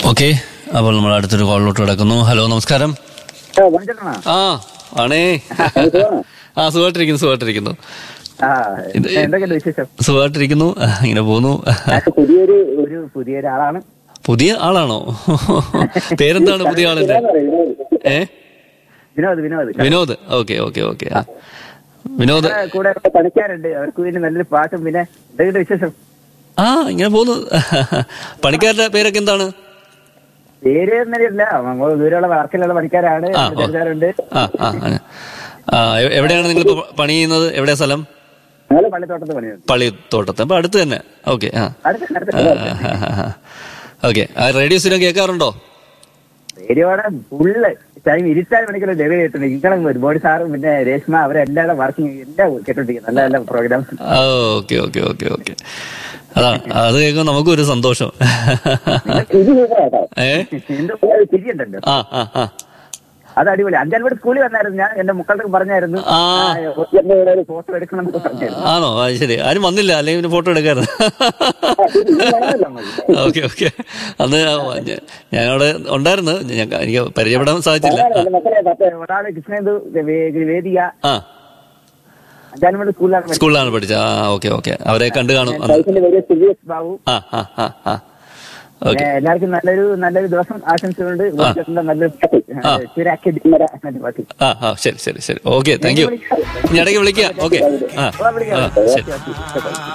Okay അപ്പോൾ നമ്മൾ അടുത്തൊരു കോളിലോട്ട് കിടക്കുന്നു ഹലോ നമസ്കാരം ആ, വഞ്ചനാണോ? ആ ആണേ സുഖമാണോ? ആ സുഖമായിട്ടിരിക്കുന്നു സുഖമായിട്ടിരിക്കുന്നു ആ, ഇത് എന്തൊക്കെയുണ്ട് വിശേഷം സുഖമായിട്ടിരിക്കുന്നു ഇങ്ങനെ പോന്നു ഞാൻ പുതിയൊരു ഒരു പുതിയൊരാളാണ് പുതിയ ആളാണോ പേരെന്താണ് പുതിയ ആളിന്റെ ഏ Vinod Vinod Vinod okay okay okay Vinod ആ, കൂടെ ഇവിടെ പണിക്കാരുണ്ട് അവർക്ക് പിന്നെ നല്ലൊരു പാട്ടും പിന്നെ എന്തൊക്കെയുണ്ട് വിശേഷം ആ ഇങ്ങനെ പോന്നു പണിക്കാരുടെ പേരൊക്കെ എന്താണ് പേര് എന്നറിയില്ല നമ്മൾ ദൂരെയുള്ള വർക്കിലുള്ള പണിക്കാരാണ് ആ, ഓ. ചെറുതാറുണ്ട് ആ ആ അങ്ങനെ. ആ എ- എവിടെയാണ് നിങ്ങൾ പണി ചെയ്യുന്നത് എവിടെയാ സ്ഥലം ഞങ്ങള് പള്ളിത്തോട്ടത്ത് പണിയുണ്ട് പള്ളിത്തോട്ടത്ത് അപ്പൊ അടുത്ത് തന്നെ ഓക്കെ ആ അടുത്ത അടുത്ത ഓക്കെ ആ റേഡിയോ സ്ഥിരം കേൾക്കാറുണ്ടോ പേരോടെ ഫുള്ള് ടൈം ഇരുപത്താറ് മണിക്കുള്ള ഡെലിവറി കിട്ടുന്നുണ്ട് ഇങ്ങനെ ഒരുപാട് സാറും പിന്നെ രേഷ്മ അവരെല്ലാം വർക്കിംഗ് എല്ലാം കേട്ടോണ്ടിരിക്കും നല്ല നല്ല programmes okay okay okay okay അതാ അത് കേൾക്കുമ്പോൾ നമുക്കും ഒരു സന്തോഷം ഇത് കേട്ടോ ഏ എന്തോ തിരിയുണ്ടല്ലോ ആ ആ ആ അത് അടിപൊളി അഞ്ചാൽപേട് സ്കൂളിൽ വന്നായിരുന്നു ഞാൻ എന്റെ മക്കൾക്ക് പറഞ്ഞായിരുന്നു ആ. എന്റെ കൂടെ ഒരു ഫോട്ടോ എടുക്കണം എന്നൊക്കെ പറഞ്ഞായിരുന്നു ആണോ ആ ശരി ആരും വന്നില്ല അല്ലെങ്കിൽ പിന്നെ ഫോട്ടോ എടുക്കായിരുന്നു ഓക്കെ ഓക്കെ അന്ന് ഞ- ഞാനവിടെ ഉണ്ടായിരുന്നു ഞാൻ എനിക്ക് പരിചയപ്പെടാൻ സാധിച്ചില്ല അതാണ് എന്റെ മക്കളെ മറ്റേ ഒരാള് കൃഷ്ണേന്ദു വേ- വേദിക ആ അഞ്ചാൽപേട് സ്കൂളിലാണ് പഠിച്ചത്. സ്കൂളിലാണ് പഠിച്ചത് ആ ഓക്കെ ഓക്കെ അവരെ കണ്ടു കാണും അന്ന് വൈഫിന്റെ പേര് സുരേഷ് ബാബു ആ ആ ആ ആ ഓക്കെ പിന്നെ എല്ലാവർക്കും നല്ലൊരു നല്ലൊരു ദിവസം ആശംസകളുണ്ട് വീട്ടിലെത്തുന്ന നല്ലൊരു പാട്ട്. ആ. ചുരാക്കി ഡിമ്മര എന്നൊരു പാട്ട്. ആ ആ ശരി ശരി ശരി ഓക്കെ താങ്ക് യു ഇനി ഇടയ്ക്ക് വിളിക്കാം ഓക്കെ ആ ഓ, വിളിക്കാം. ആ ഓക്കെ, ശരി ഓക്കെ.